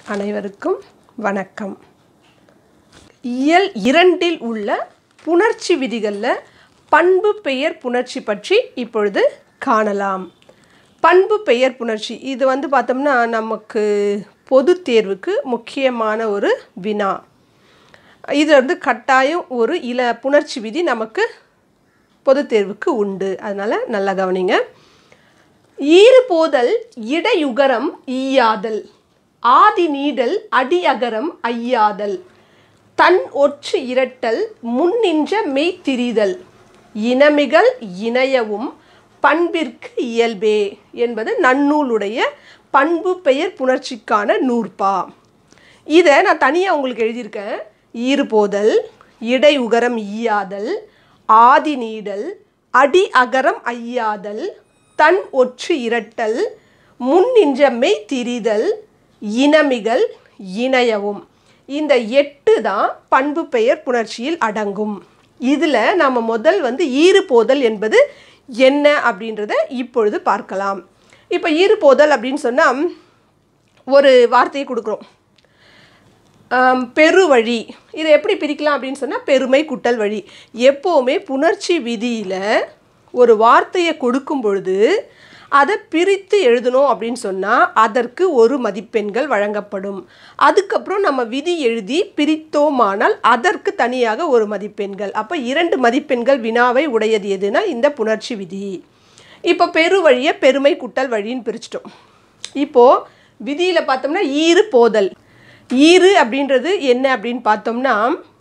அனைவருக்கும் வணக்கம் இயல் இரண்டில் உள்ள புணர்ச்சி விதிகளில் பண்பு பெயர் புணர்ச்சி பற்றி இப்பொழுது காணலாம் பண்பு பெயர் புணர்ச்சி இது வந்து பார்த்தோம்னா நமக்கு பொது தேர்வுக்கு முக்கியமான ஒரு வினா இது வந்து கட்டாயம் ஒரு இல புணர்ச்சி விதி நமக்கு பொது தேர்வுக்கு உண்டு அதனால் நல்லா கவனிங்க ஈறு போதல் இடையுகரம் ஈயாதல் ஆதி நீடல் அடி அகரம் ஐயாதல் தன் ஒற்று இரட்டல் முன்னின்ற மெய்த்திரிதல் இனமிகள் இணையவும் பண்பிற்கு இயல்பே என்பது நன்னூலுடைய பண்பு பெயர் புணர்ச்சிக்கான நூற்பா இதை நான் தனியாக உங்களுக்கு எழுதியிருக்கேன் ஈறுபோதல் இடை உகரம் ஈயாதல் ஆதி நீடல் அடி அகரம் ஐயாதல் தன் ஒற்று இரட்டல் முன் நின்ற மெய் திரிதல் இனமிகள் இணையவும் இந்த எட்டு தான் பண்பு பெயர் புணர்ச்சியில் அடங்கும் இதில் நாம் முதல் வந்து ஈறுபோதல் என்பது என்ன அப்படின்றத இப்பொழுது பார்க்கலாம் இப்போ ஈறுபோதல் அப்படின்னு சொன்னால் ஒரு வார்த்தையை கொடுக்குறோம் ஆம், பெருவழி இதை எப்படி பிரிக்கலாம் அப்படின்னு சொன்னால் பெருமை குட்டல் வழி எப்போவுமே புணர்ச்சி விதியில் ஒரு வார்த்தையை கொடுக்கும் பொழுது அதை பிரித்து எழுதணும் அப்படின்னு சொன்னால் அதற்கு ஒரு மதிப்பெண்கள் வழங்கப்படும் அதுக்கப்புறம் நம்ம விதி எழுதி பிரித்தோமானால் அதற்கு தனியாக ஒரு மதிப்பெண்கள் அப்போ இரண்டு மதிப்பெண்கள் வினாவை உடையது எதுனா இந்த புணர்ச்சி விதி இப்போ பெருவழியை பெருமை குட்டல் வழின்னு பிரிச்சிட்டோம் இப்போது விதியில் பார்த்தோம்னா ஈறு போதல் ஈறு அப்படின்றது என்ன அப்படின்னு பார்த்தோம்னா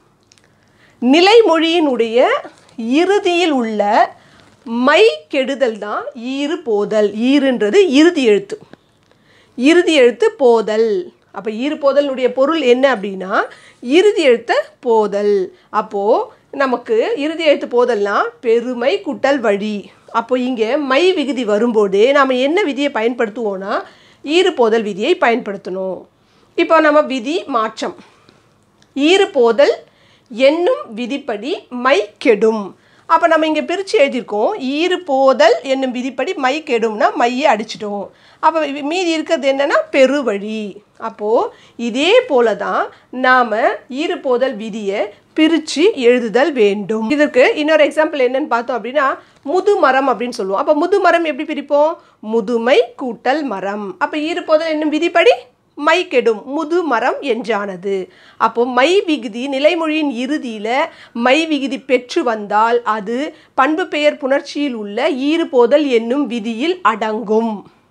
நிலைமொழியினுடைய இறுதியில் உள்ள மை கெடுதல் தான் ஈறு போதல் ஈறுன்றது இறுதி எழுத்து இறுதி எழுத்து போதல் அப்போ ஈறு போதலினுடைய பொருள் என்ன அப்படின்னா இறுதி எழுத்த போதல் அப்போது நமக்கு இறுதி எழுத்து போதல்னா பெருமை குட்டல் வழி அப்போ இங்கே மை விகுதி வரும்போதே நாம் என்ன விதியை பயன்படுத்துவோம்னா ஈறு போதல் விதியை பயன்படுத்தணும் இப்போ நம்ம விதி மாற்றம் ஈறு போதல் என்னும் விதிப்படி மை கெடும் அப்போ நம்ம இங்கே பிரித்து எழுதியிருக்கோம் ஈறு போதல் என்னும் விதிப்படி மை கெடும்னா மையை அடிச்சிட்டோம் அப்போ வி- மீதி இருக்கிறது என்னன்னா பெருவழி அப்போது இதே போல தான் நாம் ஈறு போதல் விதியை பிரித்து எழுதுதல் வேண்டும் இதற்கு இன்னொரு எக்ஸாம்பிள் என்னன்னு பார்த்தோம் அப்படின்னா முதுமரம் அப்படின்னு சொல்லுவோம் அப்போ முதுமரம் எப்படி பிரிப்போம் முதுமை கூட்டல் மரம் அப்போ ஈறு போதல் என்னும் விதிப்படி மை கெடும் முது மரம் என்றானது அப்போ மை விகுதி நிலைமொழியின் இறுதியில் மை விகுதி பெற்று வந்தால் அது பண்பு பெயர் புணர்ச்சியில் உள்ள ஈறுபோதல் என்னும் விதியில் அடங்கும்